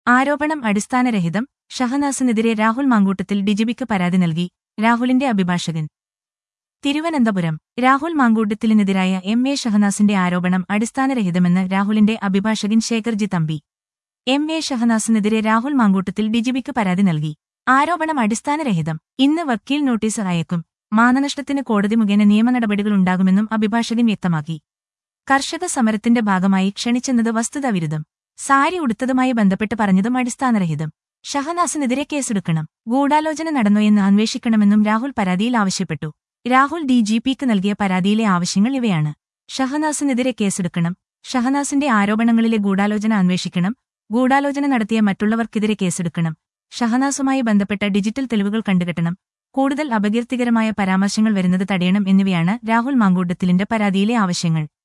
ആരോപണം അടിസ്ഥാനരഹിതം ഷഹനാസിനെതിരെ രാഹുൽ മാങ്കൂട്ടത്തിൽ ഡിജിബിക്ക് പരാതി നൽകി രാഹുലിന്റെ അഭിഭാഷകൻ തിരുവനന്തപുരം രാഹുൽ മാങ്കൂട്ടത്തിലിനെതിരായ എം എ ഷഹനാസിന്റെ ആരോപണം അടിസ്ഥാനരഹിതമെന്ന് രാഹുലിന്റെ അഭിഭാഷകൻ ശേഖർജി തമ്പി എം എ ഷഹനാസിനെതിരെ രാഹുൽ മാങ്കൂട്ടത്തിൽ ഡിജിബിക്ക് പരാതി നൽകി ആരോപണം അടിസ്ഥാനരഹിതം ഇന്ന് വക്കീൽ നോട്ടീസ് അയക്കും മാനനഷ്ടത്തിന് കോടതി മുഖേന നിയമ നടപടികളുണ്ടാകുമെന്നും അഭിഭാഷകൻ വ്യക്തമാക്കി കർഷക സമരത്തിന്റെ ഭാഗമായി ക്ഷണിച്ചെന്നത് വസ്തുതാവിരുദ്ധം സാരി ഉടുത്തതുമായി ബന്ധപ്പെട്ട് പറഞ്ഞതും അടിസ്ഥാനരഹിതം ഷഹനാസിനെതിരെ കേസെടുക്കണം ഗൂഢാലോചന നടന്നോയെന്ന് അന്വേഷിക്കണമെന്നും രാഹുൽ പരാതിയിൽ ആവശ്യപ്പെട്ടു രാഹുൽ ഡി ജി പിക്ക് നൽകിയ പരാതിയിലെ ആവശ്യങ്ങൾ ഇവയാണ് ഷഹനാസിനെതിരെ കേസെടുക്കണം ഷഹനാസിന്റെ ആരോപണങ്ങളിലെ ഗൂഢാലോചന അന്വേഷിക്കണം ഗൂഢാലോചന നടത്തിയ മറ്റുള്ളവർക്കെതിരെ കേസെടുക്കണം ഷഹനാസുമായി ബന്ധപ്പെട്ട ഡിജിറ്റൽ തെളിവുകൾ കണ്ടുകെട്ടണം കൂടുതൽ അപകീർത്തികരമായ പരാമർശങ്ങൾ വരുന്നത് തടയണം എന്നിവയാണ് രാഹുൽ മാങ്കൂട്ടത്തിലിന്റെ പരാതിയിലെ ആവശ്യങ്ങൾ